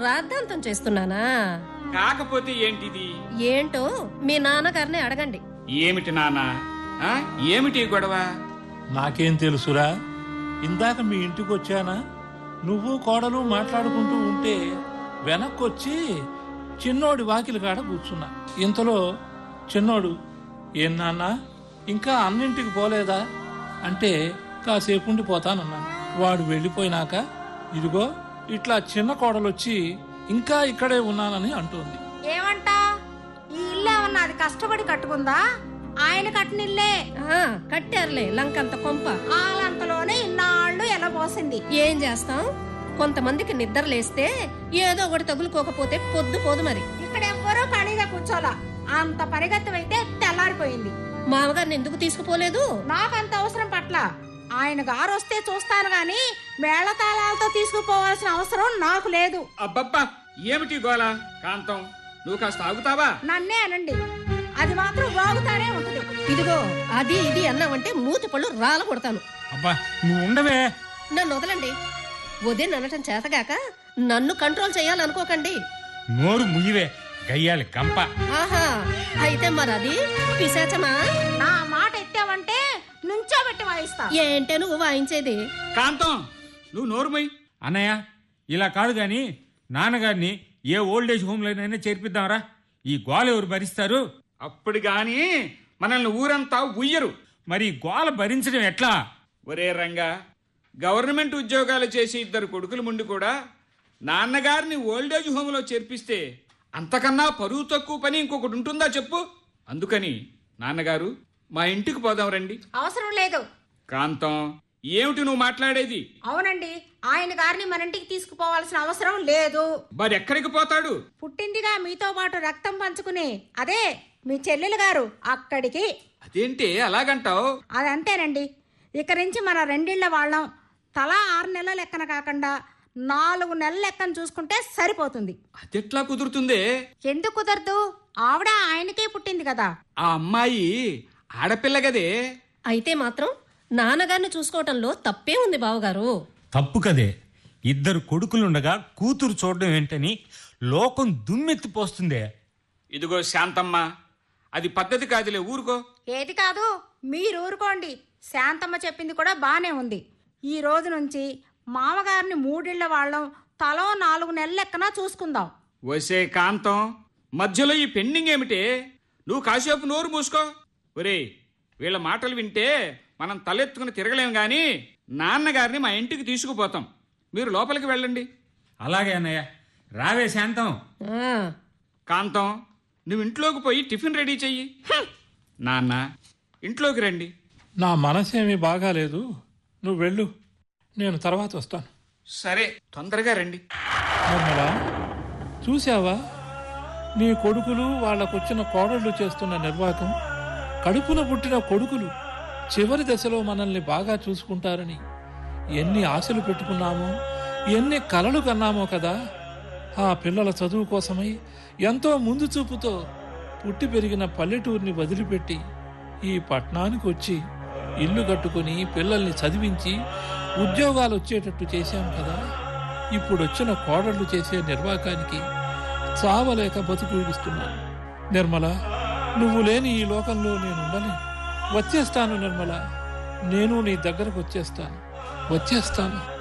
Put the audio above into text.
రాద్ధాంతం చేస్తున్నానా కాకపోతే ఏంటిది ఏంటో మీ నాన్నగారిని అడగండి ఏమిటి నాన్న ఆ? ఏమిటి ఈ గొడవ నాకేం తెలుసురా ఇందాక మీ ఇంటికి వచ్చానా నువ్వు కోడలు మాట్లాడుకుంటూ ఉంటే వెనక్కొచ్చి చిన్నోడి వాకిలి కాడ కూర్చున్నా ఇంతలో చిన్నోడు ఏం నాన్న ఇంకా అన్నింటికి పోలేదా అంటే కాసేపు ఉండి పోతానన్నాను వాడు వెళ్ళిపోయినాక ఇదిగో ఇట్లా చిన్న కోడలొచ్చి ఇంకా ఇక్కడే ఉన్నానని అంటోంది ఏమంటా ఈ ఇల్లు ఏమన్నా అది కష్టపడి కట్టుకుందా ఆయన కట్టిన ఇల్లే ఆ కట్టారులే లంకంత కొంప ఆలంతలోనే ఇన్నాళ్ళు ఎలా పోసింది ఏం చేస్తాం కొంతమందికి నిద్ర లేస్తే ఏదో ఒకటి తగులుకోకపోతే పొద్దు పోదు మరి ఇక్కడ ఎవ్వరూ ఖాళీగా కూర్చోలా అంత పరిగెత్తం అయితే తెల్లారిపోయింది మామగారిని ఎందుకు తీసుకుపోలేదు నాకంత అవసరం పట్ల ఆయన గారు వస్తే చూస్తాను గాని మేళతాళాలతో తీసుకుపోవాల్సిన అవసరం నాకు లేదు అబ్బబ్బా ఏమిటి గోల కాంతం నువ్వు కాస్త ఆగుతావా నన్నే అనండి అది మాత్రం వాగుతానే ఉంటుంది ఇదిగో అది ఇది అన్నావంటే మూతి పళ్ళు రాల కొడతాను అబ్బా నువ్వు ఉండవే నన్ను వదలండి వదిన అనటం చేతగాక నన్ను కంట్రోల్ చేయాలనుకోకండి నోరు ముయ్యవే గయ్యాలి గంప ఆహా అయితే మరి అది పిశాచమా నా మాట ఎత్తావంటే నుంచోబెట్టి వాయిస్తా ఏంటే నువ్వు వాయించేది కాంతం నువ్వు నోరుమై అన్నయ్య ఇలా కాదు గాని నాన్నగారిని ఏ ఓల్డేజ్ హోమ్లోనైనా చేర్పిద్దాంరా ఈ గోల ఎవరు భరిస్తారు అప్పుడు గాని మనల్ని ఊరంతా ఉయ్యరు మరి ఈ గోల భరించడం ఎట్లా ఒరే రంగా గవర్నమెంట్ ఉద్యోగాలు చేసి ఇద్దరు కొడుకులు ముందు కూడా నాన్నగారిని ఓల్డేజ్ హోమ్లో చేర్పిస్తే అంతకన్నా పరువు తక్కువ పని ఇంకొకటి ఉంటుందా చెప్పు అందుకని నాన్నగారు మా ఇంటికి పోదాం రండి అవసరం లేదు కాంతం ఏమిటి నువ్వు మాట్లాడేది అవునండి ఆయన గారిని మన ఇంటికి తీసుకుపోవాల్సిన అవసరం లేదు మరి ఎక్కడికి పోతాడు పుట్టిందిగా మీతో పాటు రక్తం పంచుకుని అదే మీ చెల్లెలు గారు అక్కడికి అదేంటి అలాగంటావు అదంతేనండి ఇక నుంచి మన రెండిళ్ల వాళ్ళం తలా ఆరు నెలల లెక్కన కాకుండా నాలుగు నెలల లెక్కన చూసుకుంటే సరిపోతుంది అదెట్లా కుదురుతుందే ఎందుకు కుదరదు ఆవిడ ఆయనకే పుట్టింది కదా ఆ అమ్మాయి ఆడపిల్ల గదే అయితే మాత్రం నాన్నగారిని చూసుకోవటంలో తప్పే ఉంది బావగారు తప్పు కదే ఇద్దరు కొడుకులుండగా కూతురు చూడడం ఏంటని లోకం దుమ్మెత్తిపోస్తుందే ఇదిగో శాంతమ్మ అది పద్ధతి కాదులే ఊరుకో ఏది కాదు మీరు ఊరుకోండి శాంతమ్మ చెప్పింది కూడా బానే ఉంది ఈ రోజు నుంచి మామగారిని మూడిళ్ల వాళ్ళం తలో నాలుగు నెలల లెక్కన చూసుకుందాం వసే కాంతం మధ్యలో ఈ పెండింగ్ ఏమిటే నువ్వు కాసేపు నోరు మూసుకో ఒరే వీళ్ళ మాటలు వింటే మనం తలెత్తుకుని తిరగలేం గాని నాన్నగారిని మా ఇంటికి తీసుకుపోతాం మీరు లోపలికి వెళ్ళండి అలాగే అన్నయ్య రావే శాంతం ఆ కాంతం నువ్వు ఇంట్లోకి పోయి టిఫిన్ రెడీ చెయ్యి నాన్న ఇంట్లోకి రండి నా మనసేమీ బాగాలేదు నువ్వు వెళ్ళు నేను తర్వాత వస్తాను సరే తొందరగా రండి నిర్మలా చూశావా నీ కొడుకులు వాళ్ళకొచ్చిన కోడళ్ళు చేస్తున్న నిర్వాకం కడుపున పుట్టిన కొడుకులు చివరి దశలో మనల్ని బాగా చూసుకుంటారని ఎన్ని ఆశలు పెట్టుకున్నామో ఎన్ని కలలు కన్నామో కదా ఆ పిల్లల చదువు కోసమై ఎంతో ముందు చూపుతో పుట్టి పెరిగిన పల్లెటూరిని వదిలిపెట్టి ఈ పట్టణానికి వచ్చి ఇల్లు కట్టుకుని పిల్లల్ని చదివించి ఉద్యోగాలు వచ్చేటట్టు చేశాం కదా ఇప్పుడు వచ్చిన కోడళ్ళు చేసే నిర్వాకానికి చావలేక బతుకుడిస్తున్నాను నిర్మల నువ్వు లేని ఈ లోకంలో నేను ఉండలేను వచ్చేస్తాను నిర్మల నేను నీ దగ్గరకు వచ్చేస్తాను వచ్చేస్తాను